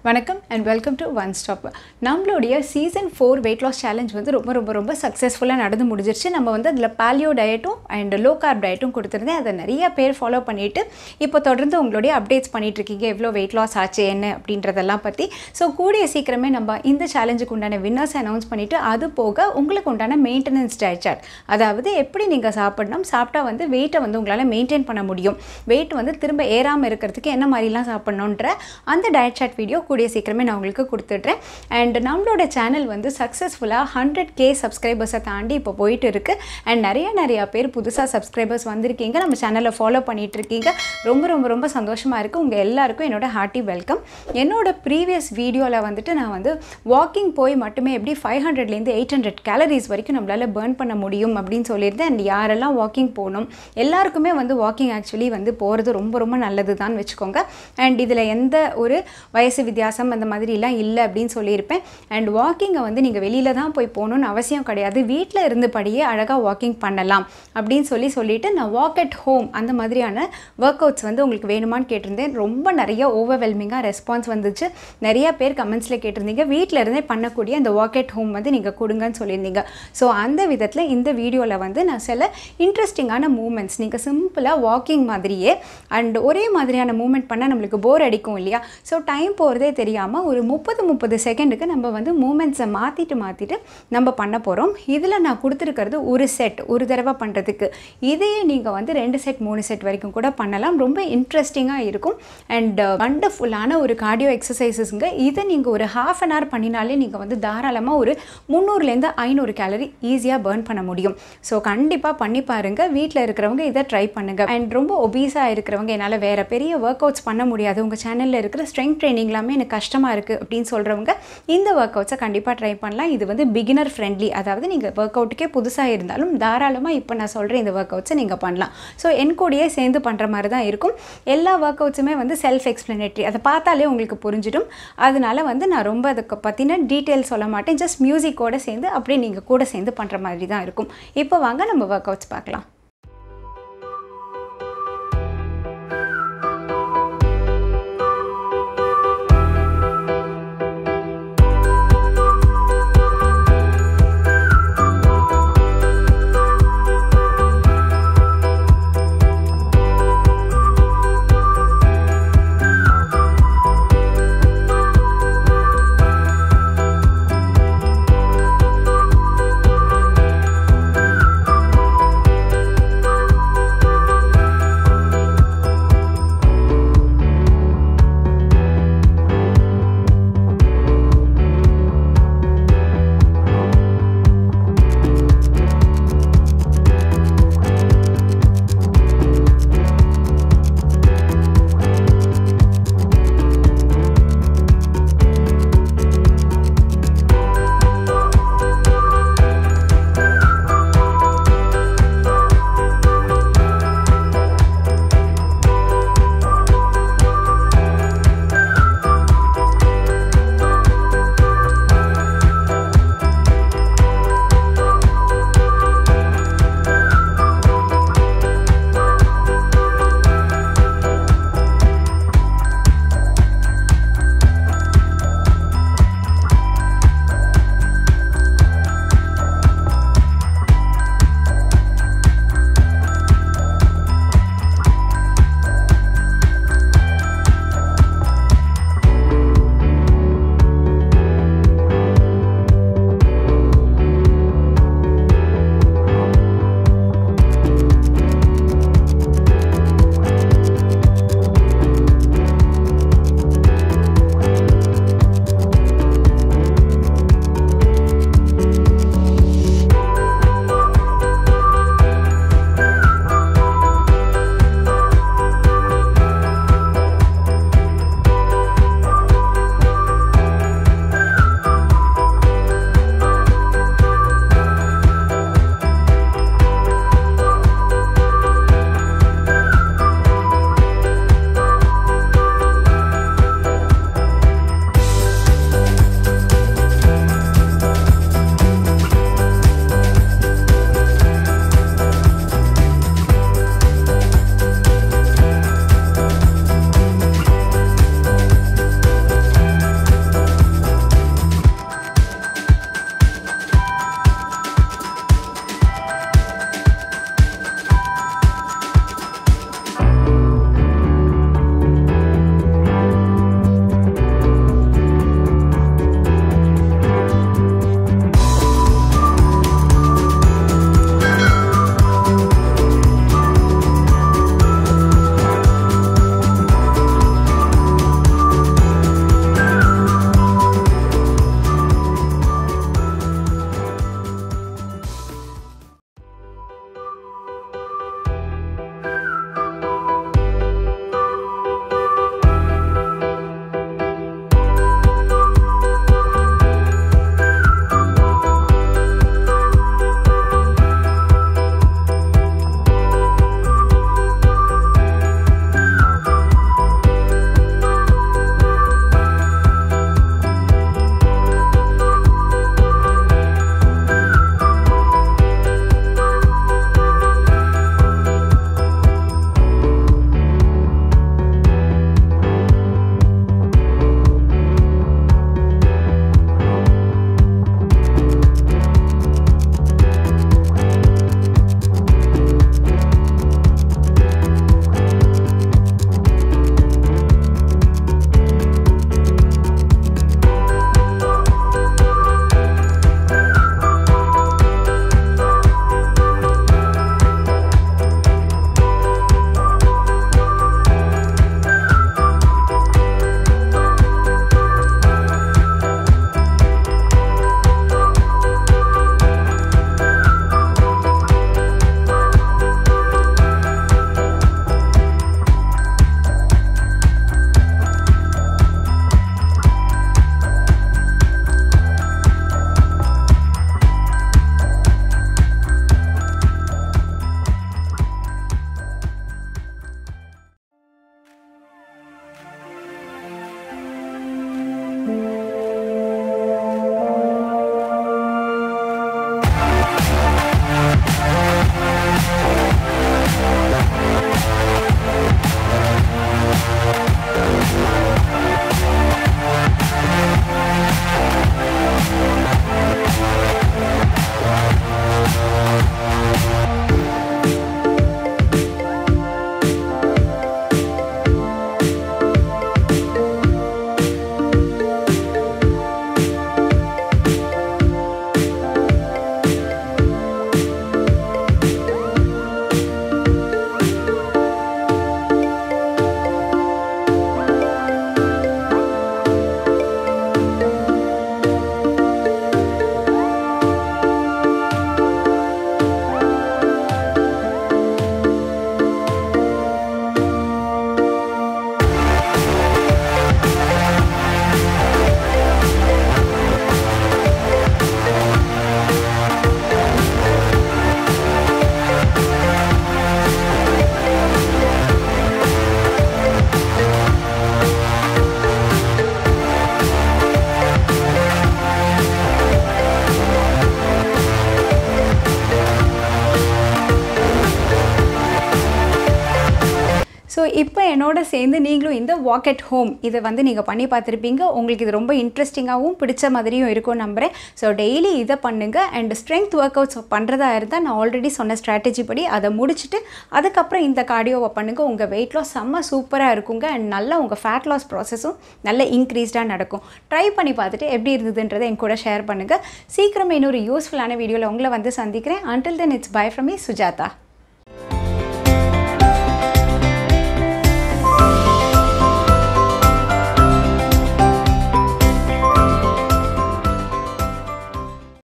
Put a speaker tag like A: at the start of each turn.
A: வணக்கம் and welcome to one stop நம்மளுடைய season four weight loss challenge வந்து ரொம்ப ரொம்ப ரொம்ப சக்ஸஸ்ஃபுல்லாக நடந்து முடிஞ்சிருச்சு நம்ம வந்து அதில் பாலியோ டயட்டும் அண்ட் லோ கார்ப் டயட்டும் கொடுத்துருந்தேன் அதை நிறைய பேர் ஃபாலோ பண்ணிவிட்டு இப்போ தொடர்ந்து உங்களுடைய அப்டேட்ஸ் பண்ணிட்டு இருக்கீங்க எவ்வளோ வெயிட் லாஸ் ஆச்சு என்ன அப்படின்றதெல்லாம் பற்றி ஸோ கூடிய சீக்கிரமே நம்ம இந்த சேலஞ்சுக்கு உண்டான வின்னர்ஸ் அனௌன்ஸ் பண்ணிவிட்டு அது போக உங்களுக்கு உண்டான மெயின்டெனன்ஸ் டயட் சார்ட் அதாவது எப்படி நீங்கள் சாப்பிடணும் சாப்பிட்டா வந்து வெயிட்டை வந்து உங்களால் மெயின்டைன் பண்ண முடியும் வெயிட் வந்து திரும்ப ஏறாமல் இருக்கிறதுக்கு என்ன மாதிரிலாம் சாப்பிடணுன்ற அந்த டயட் சார்ட் வீடியோ கூடிய சீக்கிரமே நான் உங்களுக்கு கொடுத்துட்றேன் அண்ட் நம்மளோட சேனல் வந்து சக்ஸஸ்ஃபுல்லாக ஹண்ட்ரட் கே சப்ஸ்கிரைபர்ஸை தாண்டி இப்போ போயிட்டு இருக்கு அண்ட் நிறைய நிறைய பேர் புதுசாக சப்ஸ்கிரைபர்ஸ் வந்திருக்கீங்க நம்ம சேனலை ஃபாலோ பண்ணிட்டு இருக்கீங்க ரொம்ப ரொம்ப ரொம்ப சந்தோஷமாக இருக்குது உங்கள் எல்லாருக்கும் என்னோட ஹார்ட்டி வெல்கம் என்னோட ப்ரீவியஸ் வீடியோவில் வந்துட்டு நான் வந்து வாக்கிங் போய் மட்டுமே எப்படி ஃபைவ் ஹண்ட்ரட்லேருந்து எயிட் ஹண்ட்ரட் கேலரிஸ் வரைக்கும் நம்மளால் பேர்ன் பண்ண முடியும் அப்படின்னு சொல்லியிருந்தேன் அண்ட் யாரெல்லாம் வாக்கிங் போகணும் எல்லாருக்குமே வந்து வாக்கிங் ஆக்சுவலி வந்து போகிறது ரொம்ப ரொம்ப நல்லது தான் வச்சுக்கோங்க அண்ட் இதில் எந்த ஒரு வயசு வித்தியாசம் அந்த மாதிரிலாம் இல்லை அப்படின்னு சொல்லியிருப்பேன் அண்ட் வாக்கிங்கை வந்து நீங்கள் வெளியில் தான் போய் போகணுன்னு அவசியம் கிடையாது வீட்டில் இருந்தபடியே அழகாக வாக்கிங் பண்ணலாம் அப்படின்னு சொல்லி சொல்லிட்டு நான் வாக் அட் ஹோம் அந்த மாதிரியான ஒர்க் அவுட்ஸ் வந்து உங்களுக்கு வேணுமான்னு கேட்டிருந்தேன் ரொம்ப நிறைய ஓவர்வெல்மிங்காக ரெஸ்பான்ஸ் வந்துச்சு நிறைய பேர் கமெண்ட்ஸில் கேட்டிருந்தீங்க வீட்டில் இருந்தே பண்ணக்கூடிய அந்த வாக் அட் ஹோம் வந்து நீங்கள் கொடுங்கன்னு சொல்லியிருந்தீங்க ஸோ அந்த விதத்தில் இந்த வீடியோவில் வந்து நான் சில இன்ட்ரெஸ்டிங்கான மூமெண்ட்ஸ் நீங்கள் சிம்பிளாக வாக்கிங் மாதிரியே அண்ட் ஒரே மாதிரியான மூமெண்ட் பண்ணால் நம்மளுக்கு போர் அடிக்கும் இல்லையா ஸோ டைம் போகிறதே தெரியாமல் ஒரு முப்பது முப்பது செகண்டுக்கு நம்ம வந்து மூமெண்ட்ஸை மாற்றிட்டு மாற்றிட்டு நம்ம பண்ண போகிறோம் இதில் நான் கொடுத்துருக்கிறது ஒரு செட் ஒரு தடவை பண்ணுறதுக்கு இதையே நீங்கள் வந்து ரெண்டு செட் மூணு செட் வரைக்கும் கூட பண்ணலாம் ரொம்ப இன்ட்ரெஸ்டிங்காக இருக்கும் அண்ட் வண்டர்ஃபுல்லான ஒரு கார்டியோ எக்ஸசைசஸ்ங்க இதை நீங்கள் ஒரு ஹாஃப் அன் ஹவர் பண்ணினாலே நீங்கள் வந்து தாராளமாக ஒரு முந்நூறுலேருந்து ஐநூறு கேலரி ஈஸியாக பேர்ன் பண்ண முடியும் ஸோ கண்டிப்பாக பண்ணி பாருங்கள் வீட்டில் இருக்கிறவங்க இதை ட்ரை பண்ணுங்கள் அண்ட் ரொம்ப ஒபீஸாக இருக்கிறவங்க என்னால் வேறு பெரிய ஒர்க் அவுட்ஸ் பண்ண முடியாது உங்கள் சேனலில் இருக்கிற ஸ்ட்ரென்த் ட்ரைனிங் எல்லாமே எனக்கு கஷ்டமாக இருக்குது அப்படின்னு சொல்கிறவங்க இந்த ஒர்க் அவுட்ஸை கண்டிப்பாக ட்ரை பண்ணலாம் இது வந்து பிகினர் ஃப்ரெண்ட்லி அதாவது நீங்கள் ஒர்க் அவுட்டுக்கே புதுசாக இருந்தாலும் தாராளமாக இப்போ நான் சொல்கிற இந்த ஒர்க் அவுட்ஸை நீங்கள் பண்ணலாம் ஸோ என் கூடயே சேர்ந்து பண்ணுற மாதிரி தான் இருக்கும் எல்லா ஒர்க் அவுட்ஸுமே வந்து செல்ஃப் எக்ஸ்ப்ளனேட்ரி அதை பார்த்தாலே உங்களுக்கு புரிஞ்சிடும் அதனால வந்து நான் ரொம்ப அதுக்கு பற்றின டீட்டெயில் சொல்ல மாட்டேன் ஜஸ்ட் மியூசிக்கோடு சேர்ந்து அப்படியே நீங்கள் கூட சேர்ந்து பண்ணுற மாதிரி தான் இருக்கும் இப்போ வாங்க நம்ம ஒர்க் அவுட்ஸ் பார்க்கலாம் என்னோட சேர்ந்து நீங்களும் இந்த வாக் அட் ஹோம் இதை வந்து நீங்கள் பண்ணி பார்த்துருப்பீங்க உங்களுக்கு இது ரொம்ப இன்ட்ரெஸ்டிங்காகவும் பிடிச்ச மாதிரியும் இருக்கும் நம்புகிறேன் ஸோ டெய்லி இதை பண்ணுங்கள் அண்ட் ஸ்ட்ரென்த் ஒர்க் அவுட்ஸ் பண்ணுறதா இருந்தால் நான் ஆல்ரெடி சொன்ன ஸ்ட்ராட்டஜி படி அதை முடிச்சுட்டு அதுக்கப்புறம் இந்த கார்டியோவை பண்ணுங்கள் உங்கள் வெயிட் லாஸ் செம்ம சூப்பராக இருக்குங்க அண்ட் நல்லா உங்கள் ஃபேட் லாஸ் ப்ராசஸும் நல்ல இன்க்ரீஸ்டாக நடக்கும் ட்ரை பண்ணி பார்த்துட்டு எப்படி இருந்ததுன்றதை என் கூட ஷேர் பண்ணுங்கள் சீக்கிரமே இன்னொரு யூஸ்ஃபுல்லான வீடியோவில் உங்களை வந்து சந்திக்கிறேன் until then it's bye from me Sujatha